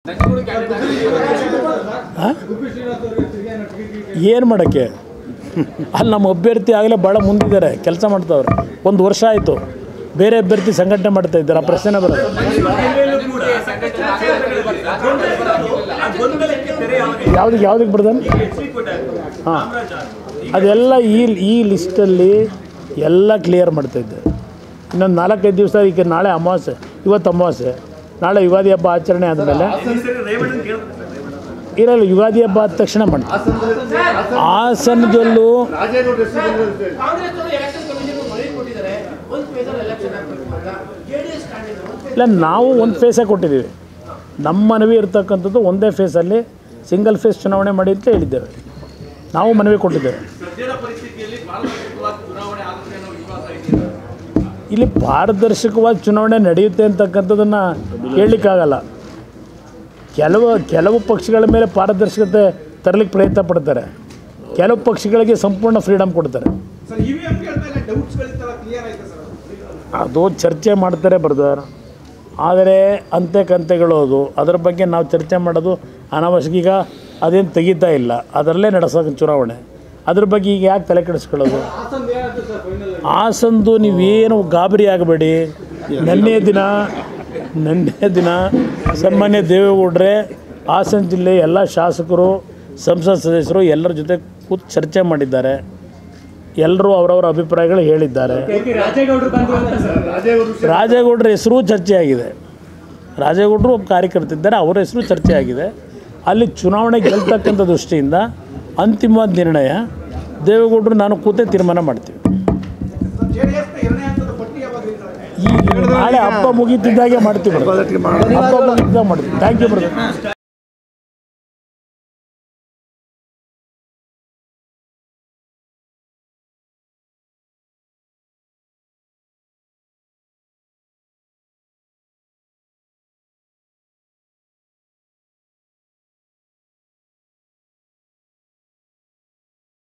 ಏನು ಮಾಡೋಕ್ಕೆ ಅಲ್ಲಿ ನಮ್ಮ ಅಭ್ಯರ್ಥಿ ಆಗಲೇ ಭಾಳ ಮುಂದಿದ್ದಾರೆ ಕೆಲಸ ಮಾಡ್ತಾವ್ರೆ ಒಂದು ವರ್ಷ ಆಯಿತು ಬೇರೆ ಅಭ್ಯರ್ಥಿ ಸಂಘಟನೆ ಮಾಡ್ತಾ ಇದ್ದಾರೆ ಆ ಪ್ರಶ್ನೆ ಬರೋದು ಯಾವ್ದಕ್ಕೆ ಯಾವ್ದಕ್ಕೆ ಬರ್ದಾನೆ ಹಾಂ ಅದೆಲ್ಲ ಈ ಈ ಲಿಸ್ಟಲ್ಲಿ ಎಲ್ಲ ಕ್ಲಿಯರ್ ಮಾಡ್ತಾಯಿದ್ದೆ ಇನ್ನೊಂದು ನಾಲ್ಕೈದು ದಿವಸ ಈಗ ನಾಳೆ ಅಮಾವಾಸ್ಯೆ ಇವತ್ತು ಅಮಾವಾಸ್ಯೆ ನಾಳೆ ಯುಗಾದಿ ಹಬ್ಬ ಆಚರಣೆ ಆದಮೇಲೆ ಇರಲ್ಲ ಯುಗಾದಿ ಹಬ್ಬ ಆದ ತಕ್ಷಣ ಮಾಡ್ತೀವಿ ಹಾಸನದಲ್ಲೂ ಕಾಂಗ್ರೆಸ್ ಅವರು ಎಲೆಕ್ಷನ್ ಕಮಿಷನ್ ಮನವಿ ಕೊಟ್ಟಿದ್ದಾರೆ ಒಂದು ಫೇಸಲ್ಲಿ ಎಲೆಕ್ಷನ್ ಆಗ್ಬೇಕು ಅಂತ ಜೆಡಿಎಸ್ ಕ್ಯಾಂಡಿಡೇಟ್ ಇಲ್ಲ ನಾವು ಒಂದು ಫೇಸೇ ಕೊಟ್ಟಿದ್ದೀವಿ ನಮ್ಮ ಮನವಿ ಇರ್ತಕ್ಕಂಥದ್ದು ಒಂದೇ ಫೇಸಲ್ಲಿ ಸಿಂಗಲ್ ಫೇಸ್ ಚುನಾವಣೆ ಮಾಡಿ ಅಂತ ಹೇಳಿದ್ದೇವೆ ನಾವು ಮನವಿ ಕೊಟ್ಟಿದ್ದೇವೆ ಇಲ್ಲಿ ಪಾರದರ್ಶಕವಾದ ಚುನಾವಣೆ ನಡೆಯುತ್ತೆ ಅಂತಕ್ಕಂಥದ್ದನ್ನು ಹೇಳಲಿಕ್ಕಾಗಲ್ಲ ಕೆಲವು ಕೆಲವು ಪಕ್ಷಗಳ ಮೇಲೆ ಪಾರದರ್ಶಕತೆ ತರಲಿಕ್ಕೆ ಪ್ರಯತ್ನ ಪಡ್ತಾರೆ ಕೆಲವು ಪಕ್ಷಗಳಿಗೆ ಸಂಪೂರ್ಣ ಫ್ರೀಡಮ್ ಕೊಡ್ತಾರೆ ಸರ್ ಇ ವಿ ಎಂ ಮೇಲೆ ಡೌಟ್ಸ್ಗಳಿತ್ತಲ್ಲ ಕ್ಲಿಯರ್ ಆಯ್ತಾ ಸರ್ ಅದು ಚರ್ಚೆ ಮಾಡ್ತಾರೆ ಬರ್ದಾರ ಆದರೆ ಅಂತೆ ಕಂತೆಗಳು ಅದು ಅದರ ಬಗ್ಗೆ ನಾವು ಚರ್ಚೆ ಮಾಡೋದು ಅನಾವಶ್ಯಕ ಈಗ ಅದೇನು ತೆಗಿತಾ ಇಲ್ಲ ಅದರಲ್ಲೇ ನಡೆಸೋಕೆ ಚುನಾವಣೆ ಅದ್ರ ಬಗ್ಗೆ ಈಗ ಯಾಕೆ ತಲೆ ಕೆಡಿಸ್ಕೊಳ್ಳೋದು ಹಾಸಂದು ನೀವೇನು ಗಾಬರಿ ಆಗಬೇಡಿ ನೆನ್ನೆಯ ದಿನ ನೆನ್ನೆಯ ದಿನ ಸನ್ಮಾನ್ಯ ದೇವೇಗೌಡರೆ ಹಾಸನ ಜಿಲ್ಲೆ ಎಲ್ಲ ಶಾಸಕರು ಸಂಸತ್ ಸದಸ್ಯರು ಎಲ್ಲರ ಜೊತೆ ಕೂತು ಚರ್ಚೆ ಮಾಡಿದ್ದಾರೆ ಎಲ್ಲರೂ ಅವರವರ ಅಭಿಪ್ರಾಯಗಳು ಹೇಳಿದ್ದಾರೆ ರಾಜೇಗೌಡರ ಹೆಸರು ಚರ್ಚೆ ಆಗಿದೆ ರಾಜೇಗೌಡರು ಒಬ್ಬ ಕಾರ್ಯಕರ್ತಿದ್ದಾರೆ ಅವರ ಹೆಸರು ಚರ್ಚೆ ಆಗಿದೆ ಅಲ್ಲಿ ಚುನಾವಣೆ ಗೆಲ್ತಕ್ಕಂಥ ದೃಷ್ಟಿಯಿಂದ ಅಂತಿಮವಾದ ನಿರ್ಣಯ ದೇವೇಗೌಡರು ನಾನು ಕೂತೆ ತೀರ್ಮಾನ ಮಾಡ್ತೀವಿ ಜೆಡಿಎಸ್ ಎರಡನೇ ಹಂತದ ಪಟ್ಟಿ ಯಾವಾಗ release ಆಗುತ್ತೆ? ಈ ನಾಳೆ ಹಬ್ಬ ಮುಗೀತಿದ್ದಾಗೆ ಮಾಡ್ತೀವಿ ಹಬ್ಬ ಮುಗೀತಿದ್ದಾಗ ಮಾಡ್ತೀವಿ ಥ್ಯಾಂಕ್ ಯು ಬ್ರದರ್